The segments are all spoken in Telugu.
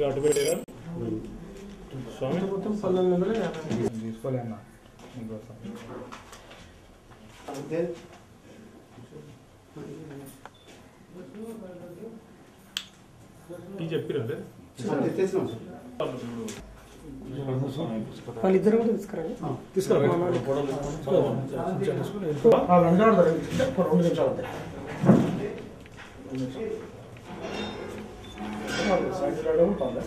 ఇక అటు పెట్టారా స్వామి మొత్తం పన్నెండు వందల యాభై తీసుకోలేనా నీకోసం ఇది చెప్పిరా వాళ్ళిద్దరు కూడా తీసుకురండి రెండు నిమిషాలు అంతే సైడ్ రావడం ఉంటుంది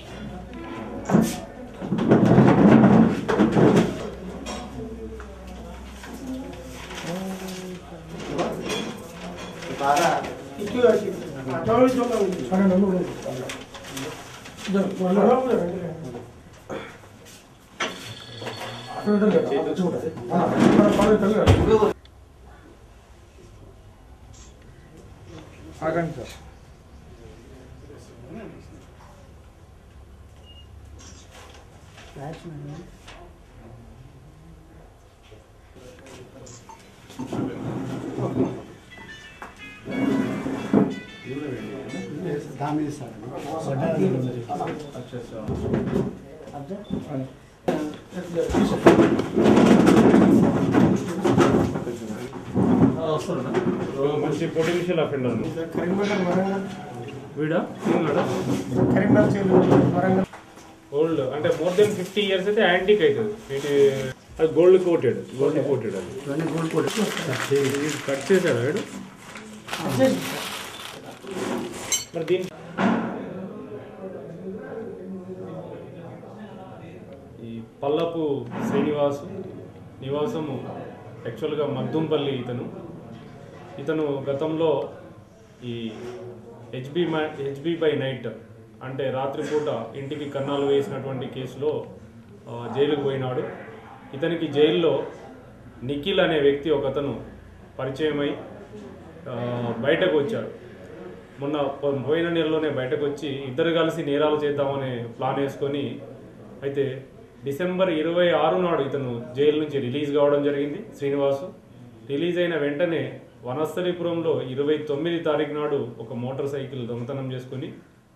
ఇటు అటు. అటు ఇటు ఉన్నాయి. సరే, నన్ను కూడా తీసుకోండి. ఇద్దరు, వాళ్ళు రా, వాళ్ళు రండి. అటు ఇటు కదా, అటు ఉంటుంది. ఆ, మన పని తెలియదు. ఆగండి సార్ మంచి పొటెన్షియల్ అఫెండర్ కరీంనగర్ వరంగల్ వీడా ఉన్నాడా కరీంనగర్ చేరు వరంగల్ గోల్డ్ అంటే మోర్ దెన్ ఫిఫ్టీ ఇయర్స్ అయితే యాంటిక్ అవుతుంది వీటి అది గోల్డ్ కోటెడ్ గోల్డ్ కోటెడ్ అది ఇది కట్ చేశాడు వీడు మరి దీని ఈ పల్లపు శ్రీనివాసు నివాసము యాక్చువల్గా మద్దుంపల్లి ఇతను ఇతను గతంలో ఈ హెచ్బి హెచ్బి బై నైట్ అంటే రాత్రిపూట ఇంటికి కన్నాలు వేసినటువంటి కేసులో ఆ, జైలుకు పోయినాడు ఇతనికి జైల్లో నిఖిల్ అనే వ్యక్తి ఒకతను పరిచయమై ఆ, బయటకు వచ్చాడు మొన్న పో- పోయిన నెలలోనే బయటకు వచ్చి ఇద్దరు కలిసి నేరాలు చేద్దామనే ప్లాన్ వేసుకొని అయితే డిసెంబర్ ఇరవై ఆరు నాడు ఇతను జైలు నుంచి రిలీజ్ కావడం జరిగింది శ్రీనివాసు రిలీజ్ అయిన వెంటనే వనస్థలిపురంలో ఇరవై తొమ్మిది తారీఖు నాడు ఒక మోటార్ సైకిల్ దొంగతనం చేసుకుని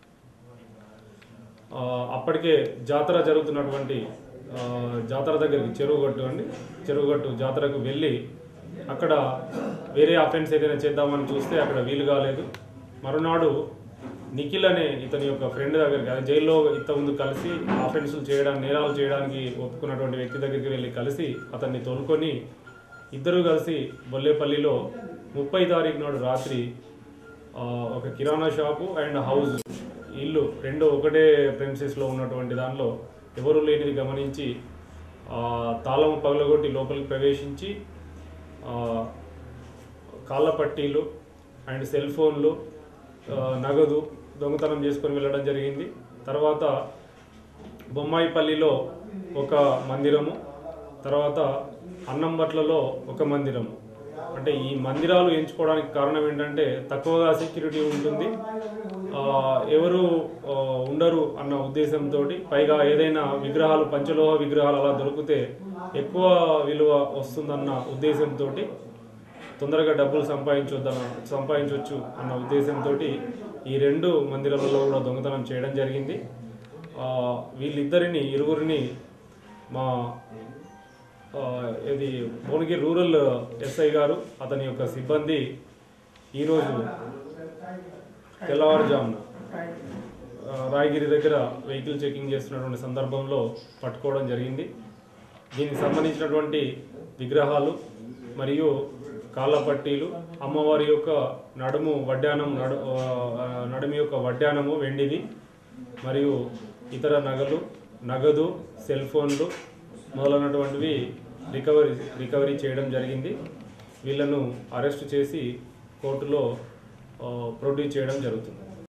ఆ, అప్పటికే జాతర జరుగుతున్నటువంటి ఆ, జాతర దగ్గరికి చెరువుగట్టు అండి చెరువుగట్టు జాతరకు వెళ్ళి అక్కడ వేరే అఫెన్స్ ఏదైనా చేద్దామని చూస్తే అక్కడ వీలు కాలేదు మరునాడు నిఖిల్ అనే ఇతని యొక్క ఫ్రెండ్ దగ్గరికి అది జైల్లో ఇంత ముందు కలిసి అఫెన్సులు చేయడానికి నేరాలు చేయడానికి ఒప్పుకున్నటువంటి వ్యక్తి దగ్గరికి వెళ్ళి కలిసి అతన్ని తోలుకొని ఇద్దరు కలిసి బొల్లేపల్లిలో ముప్పై తారీఖు నాడు రాత్రి ఆ, ఒక కిరాణా షాపు అండ్ హౌస్ ఇల్లు రెండు ఒకటే ప్రెమిసెస్లో ఉన్నటువంటి దానిలో ఎవరు లేనిది గమనించి ఆ, తాళం పగలగొట్టి లోపలికి ప్రవేశించి ఆ, కాళ్ళ పట్టీలు అండ్ సెల్ ఫోన్లు ఆ, నగదు దొంగతనం చేసుకొని వెళ్ళడం జరిగింది తర్వాత బొమ్మాయిపల్లిలో ఒక మందిరము తర్వాత అన్నంబట్లలో ఒక మందిరము అంటే ఈ మందిరాలు ఎంచుకోవడానికి కారణం ఏంటంటే తక్కువగా సెక్యూరిటీ ఉంటుంది ఆ, ఎవరు ఆ, ఉండరు అన్న ఉద్దేశంతో పైగా ఏదైనా విగ్రహాలు పంచలోహ విగ్రహాలు అలా దొరికితే ఎక్కువ విలువ వస్తుందన్న ఉద్దేశంతో తొందరగా డబ్బులు సంపాదించొద్దన్న సంపాదించవచ్చు అన్న ఉద్దేశంతో ఈ రెండు మందిరాలలో కూడా దొంగతనం చేయడం జరిగింది ఆ, వీళ్ళిద్దరిని ఇరువురిని మా ఆ, ఇది భువనగిరి రూరల్ ఎస్ఐ గారు అతని యొక్క సిబ్బంది ఈరోజు తెల్లవారుజామున ఆ, రాయగిరి దగ్గర వెహికల్ చెకింగ్ చేస్తున్నటువంటి సందర్భంలో పట్టుకోవడం జరిగింది దీనికి సంబంధించినటువంటి విగ్రహాలు మరియు కాళ్ళ పట్టీలు అమ్మవారి యొక్క నడుము వడ్డానం నడు ఆ, నడుము యొక్క వడ్డానము వెండిది మరియు ఇతర నగలు నగదు సెల్ ఫోన్లు మొదలైనటువంటివి రికవరీ రికవరీ చేయడం జరిగింది వీళ్ళను అరెస్ట్ చేసి కోర్టులో ఆ, ప్రొడ్యూస్ చేయడం జరుగుతుంది